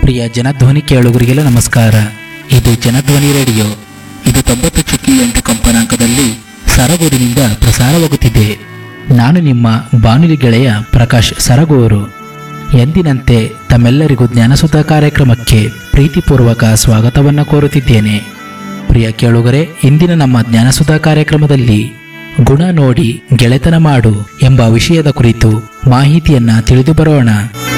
ಪ್ರಿಯ ಜನಧ್ವನಿ ಕೇಳುಗರಿಗೆಲ್ಲ ನಮಸ್ಕಾರ ಇದು ಜನಧ್ವನಿ ರೇಡಿಯೋ ಇದು ತೊಂಬತ್ತು ಚುಕ್ಕಿ ಎಂಟು ಕಂಪನಾಂಕದಲ್ಲಿ ಸರಗೂರಿನಿಂದ ಪ್ರಸಾರವಾಗುತ್ತಿದೆ ನಾನು ನಿಮ್ಮ ಬಾನುಲಿ ಗೆಳೆಯ ಪ್ರಕಾಶ್ ಸರಗೂರು ಎಂದಿನಂತೆ ತಮ್ಮೆಲ್ಲರಿಗೂ ಜ್ಞಾನಸುತ ಕಾರ್ಯಕ್ರಮಕ್ಕೆ ಪ್ರೀತಿಪೂರ್ವಕ ಸ್ವಾಗತವನ್ನು ಕೋರುತ್ತಿದ್ದೇನೆ ಪ್ರಿಯ ಕೇಳುಗರೆ ಇಂದಿನ ನಮ್ಮ ಜ್ಞಾನಸುತ ಕಾರ್ಯಕ್ರಮದಲ್ಲಿ ಗುಣ ನೋಡಿ ಗೆಳೆತನ ಮಾಡು ಎಂಬ ವಿಷಯದ ಕುರಿತು ಮಾಹಿತಿಯನ್ನ ತಿಳಿದು ಬರೋಣ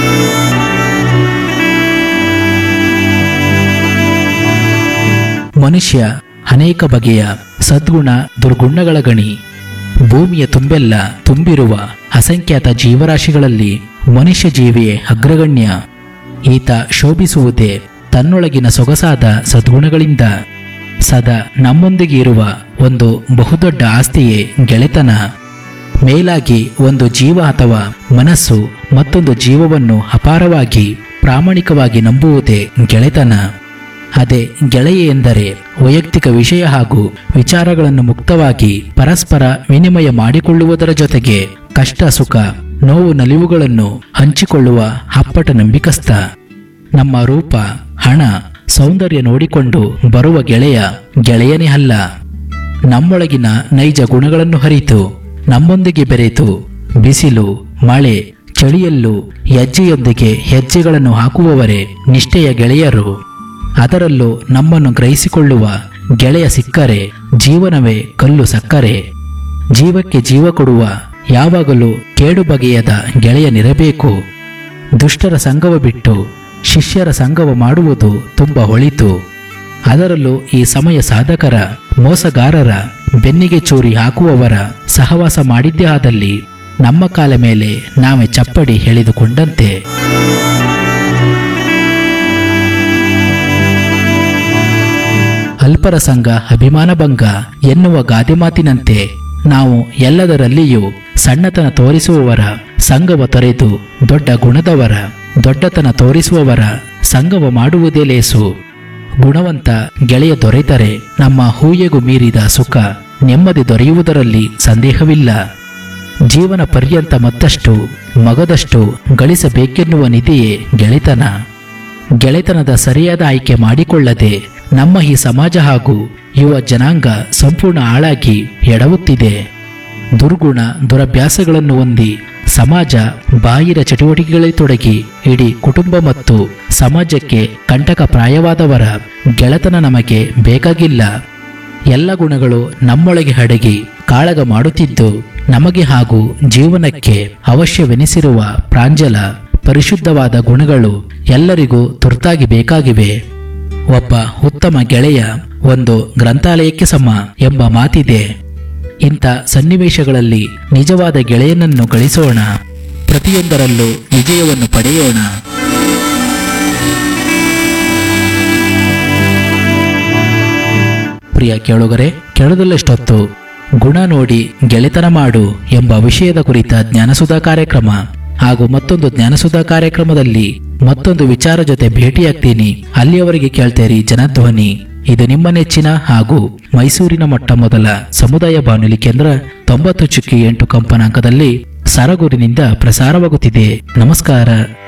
ಮನುಷ್ಯ ಅನೇಕ ಬಗೆಯ ಸದ್ಗುಣ ದುರ್ಗುಣಗಳ ಗಣಿ ಭೂಮಿಯ ತುಂಬೆಲ್ಲ ತುಂಬಿರುವ ಅಸಂಖ್ಯಾತ ಜೀವರಾಶಿಗಳಲ್ಲಿ ಮನುಷ್ಯ ಜೀವಿಯೇ ಅಗ್ರಗಣ್ಯ ಈತ ಶೋಭಿಸುವುದೇ ತನ್ನೊಳಗಿನ ಸೊಗಸಾದ ಸದ್ಗುಣಗಳಿಂದ ಸದಾ ನಮ್ಮೊಂದಿಗೆ ಇರುವ ಒಂದು ಬಹುದೊಡ್ಡ ಆಸ್ತಿಯೇ ಗೆಳೆತನ ಮೇಲಾಗಿ ಒಂದು ಜೀವ ಅಥವಾ ಮನಸ್ಸು ಮತ್ತೊಂದು ಜೀವವನ್ನು ಅಪಾರವಾಗಿ ಪ್ರಾಮಾಣಿಕವಾಗಿ ನಂಬುವುದೇ ಗೆಳೆತನ ಅದೇ ಗೆಳೆಯ ಎಂದರೆ ವೈಯಕ್ತಿಕ ವಿಷಯ ಹಾಗೂ ವಿಚಾರಗಳನ್ನು ಮುಕ್ತವಾಗಿ ಪರಸ್ಪರ ವಿನಿಮಯ ಮಾಡಿಕೊಳ್ಳುವುದರ ಜೊತೆಗೆ ಕಷ್ಟ ಸುಖ ನೋವು ನಲಿವುಗಳನ್ನು ಹಂಚಿಕೊಳ್ಳುವ ಅಪ್ಪಟ ನಂಬಿಕಸ್ಥ ನಮ್ಮ ರೂಪ ಹಣ ಸೌಂದರ್ಯ ನೋಡಿಕೊಂಡು ಬರುವ ಗೆಳೆಯ ಗೆಳೆಯನೇ ಅಲ್ಲ ನಮ್ಮೊಳಗಿನ ನೈಜ ಗುಣಗಳನ್ನು ಹರಿತು ನಮ್ಮೊಂದಿಗೆ ಬೆರೆತು ಬಿಸಿಲು ಮಳೆ ಚಳಿಯಲ್ಲೂ ಹೆಜ್ಜೆಯೊಂದಿಗೆ ಹೆಜ್ಜೆಗಳನ್ನು ಹಾಕುವವರೇ ನಿಷ್ಠೆಯ ಗೆಳೆಯರು ಅದರಲ್ಲೂ ನಮ್ಮನ್ನು ಗ್ರಹಿಸಿಕೊಳ್ಳುವ ಗೆಳೆಯ ಸಿಕ್ಕರೆ ಜೀವನವೇ ಕಲ್ಲು ಸಕ್ಕರೆ ಜೀವಕ್ಕೆ ಜೀವ ಕೊಡುವ ಯಾವಾಗಲೂ ಕೇಡು ಬಗೆಯದ ಗೆಳೆಯನಿರಬೇಕು ದುಷ್ಟರ ಸಂಗವ ಬಿಟ್ಟು ಶಿಷ್ಯರ ಸಂಗವ ಮಾಡುವುದು ತುಂಬ ಹೊಳಿತು ಅದರಲ್ಲೂ ಈ ಸಮಯ ಸಾಧಕರ ಮೋಸಗಾರರ ಬೆನ್ನಿಗೆ ಚೂರಿ ಹಾಕುವವರ ಸಹವಾಸ ಮಾಡಿದ್ದೇ ಆದಲ್ಲಿ ನಮ್ಮ ಕಾಲ ಮೇಲೆ ನಾವೇ ಚಪ್ಪಡಿ ಎಳೆದುಕೊಂಡಂತೆ ಅಲ್ಪರ ಸಂಘ ಅಭಿಮಾನ ಭಂಗ ಎನ್ನುವ ಗಾದೆ ಮಾತಿನಂತೆ ನಾವು ಎಲ್ಲದರಲ್ಲಿಯೂ ಸಣ್ಣತನ ತೋರಿಸುವವರ ಸಂಘವ ತೊರೆದು ದೊಡ್ಡ ಗುಣದವರ ದೊಡ್ಡತನ ತೋರಿಸುವವರ ಸಂಘವ ಮಾಡುವುದೇ ಲೇಸು ಗುಣವಂತ ಗೆಳೆಯ ದೊರೆತರೆ ನಮ್ಮ ಹೂಯೆಗೂ ಮೀರಿದ ಸುಖ ನೆಮ್ಮದಿ ದೊರೆಯುವುದರಲ್ಲಿ ಸಂದೇಹವಿಲ್ಲ ಜೀವನ ಪರ್ಯಂತ ಮತ್ತಷ್ಟು ಮಗದಷ್ಟು ಗಳಿಸಬೇಕೆನ್ನುವ ನಿಧಿಯೇ ಗೆಳೆತನ ಗೆಳೆತನದ ಸರಿಯಾದ ಆಯ್ಕೆ ಮಾಡಿಕೊಳ್ಳದೆ ನಮ್ಮ ಈ ಸಮಾಜ ಹಾಗೂ ಯುವ ಜನಾಂಗ ಸಂಪೂರ್ಣ ಹಾಳಾಗಿ ಎಡವುತ್ತಿದೆ ದುರ್ಗುಣ ದುರಭ್ಯಾಸಗಳನ್ನು ಹೊಂದಿ ಸಮಾಜ ಬಾಹಿರ ಚಟುವಟಿಕೆಗಳಲ್ಲಿ ತೊಡಗಿ ಇಡೀ ಕುಟುಂಬ ಮತ್ತು ಸಮಾಜಕ್ಕೆ ಕಂಟಕಪ್ರಾಯವಾದವರ ಗೆಳೆತನ ನಮಗೆ ಬೇಕಾಗಿಲ್ಲ ಎಲ್ಲ ಗುಣಗಳು ನಮ್ಮೊಳಗೆ ಅಡಗಿ ಕಾಳಗ ಮಾಡುತ್ತಿದ್ದು ನಮಗೆ ಹಾಗೂ ಜೀವನಕ್ಕೆ ಅವಶ್ಯವೆನಿಸಿರುವ ಪ್ರಾಂಜಲ ಪರಿಶುದ್ಧವಾದ ಗುಣಗಳು ಎಲ್ಲರಿಗೂ ತುರ್ತಾಗಿ ಬೇಕಾಗಿವೆ ಒಬ್ಬ ಉತ್ತಮ ಗೆಳೆಯ ಒಂದು ಗ್ರಂಥಾಲಯಕ್ಕೆ ಸಮ ಎಂಬ ಮಾತಿದೆ ಇಂಥ ಸನ್ನಿವೇಶಗಳಲ್ಲಿ ನಿಜವಾದ ಗೆಳೆಯನನ್ನು ಗಳಿಸೋಣ ಪ್ರತಿಯೊಂದರಲ್ಲೂ ವಿಜಯವನ್ನು ಪಡೆಯೋಣ ಪ್ರಿಯ ಕೇಳುಗರೆ ಕೆಳದಲ್ಲಷ್ಟೊತ್ತು ಗುಣ ನೋಡಿ ಗೆಳೆತನ ಮಾಡು ಎಂಬ ವಿಷಯದ ಕುರಿತ ಜ್ಞಾನಸುಧಾ ಕಾರ್ಯಕ್ರಮ ಹಾಗೂ ಮತ್ತೊಂದು ಜ್ಞಾನಸುಧಾ ಕಾರ್ಯಕ್ರಮದಲ್ಲಿ ಮತ್ತೊಂದು ವಿಚಾರ ಜೊತೆ ಭೇಟಿಯಾಗ್ತೀನಿ ಅಲ್ಲಿಯವರೆಗೆ ಕೇಳ್ತೇರಿ ಜನಧ್ವನಿ ಇದು ನಿಮ್ಮ ನೆಚ್ಚಿನ ಹಾಗೂ ಮೈಸೂರಿನ ಮೊಟ್ಟ ಮೊದಲ ಸಮುದಾಯ ಬಾನುಲಿ ಕೇಂದ್ರ ತೊಂಬತ್ತು ಚುಕ್ಕಿ ಎಂಟು ಕಂಪನಾಂಕದಲ್ಲಿ ಸರಗೂರಿನಿಂದ ಪ್ರಸಾರವಾಗುತ್ತಿದೆ ನಮಸ್ಕಾರ